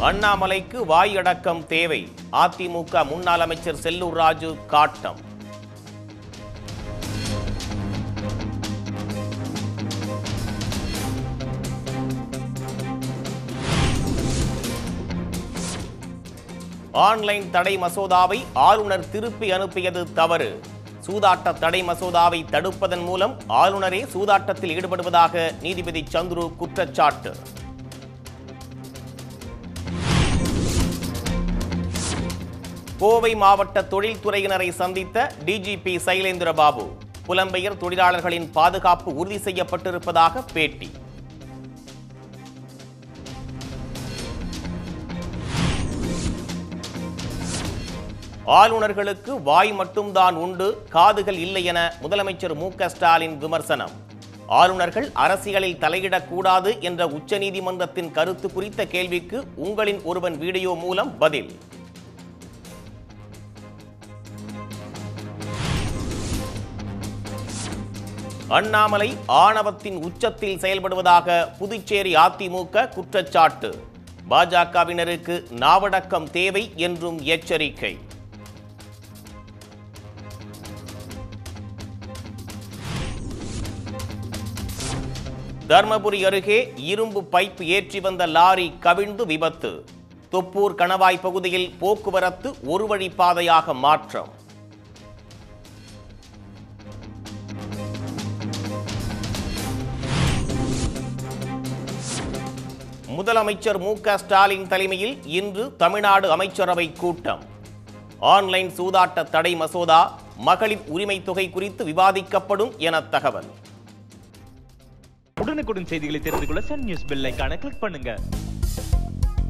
அண்ணாமலைக்கு வாயடக்கம் தேவை அதிமுக முன்னாள் அமைச்சர் செல்லூர் ராஜு காட்டம் ஆன்லைன் தடை மசோதாவை ஆளுநர் திருப்பி அனுப்பியது தவறு சூதாட்ட தடை மசோதாவை தடுப்பதன் மூலம் ஆளுநரே சூதாட்டத்தில் ஈடுபடுவதாக நீதிபதி சந்துரு குற்றச்சாட்டு கோவை மாவட்ட தொழில்துறையினரை சந்தித்த டிஜிபி சைலேந்திர பாபு புலம்பெயர் தொழிலாளர்களின் பாதுகாப்பு உறுதி செய்யப்பட்டிருப்பதாக பேட்டி ஆளுநர்களுக்கு வாய் மட்டும்தான் உண்டு காதுகள் இல்லை என முதலமைச்சர் மு க ஸ்டாலின் விமர்சனம் ஆளுநர்கள் அரசியலில் தலையிடக்கூடாது என்ற உச்சநீதிமன்றத்தின் கருத்து குறித்த கேள்விக்கு உங்களின் ஒருவன் வீடியோ மூலம் பதில் அண்ணாமலை ஆணவத்தின் உச்சத்தில் செயல்படுவதாக புதுச்சேரி அதிமுக குற்றச்சாட்டு பாஜகவினருக்கு நாவடக்கம் தேவை என்றும் எச்சரிக்கை தர்மபுரி அருகே இரும்பு பைப் ஏற்றி வந்த லாரி கவிழ்ந்து விபத்து தொப்பூர் கணவாய் பகுதியில் போக்குவரத்து ஒரு வழி பாதையாக மாற்றம் முதலமைச்சர் மு க ஸ்டாலின் தலைமையில் இன்று தமிழ்நாடு அமைச்சரவை கூட்டம் ஆன்லைன் சூதாட்ட தடை மசோதா மகளிர் உரிமை தொகை குறித்து விவாதிக்கப்படும் என தகவல் உடனுக்குடன் செய்திகளை தெரிந்து கொள்ள சன் நியூஸ் பெல் ஐகானை கிளிக் பண்ணுங்க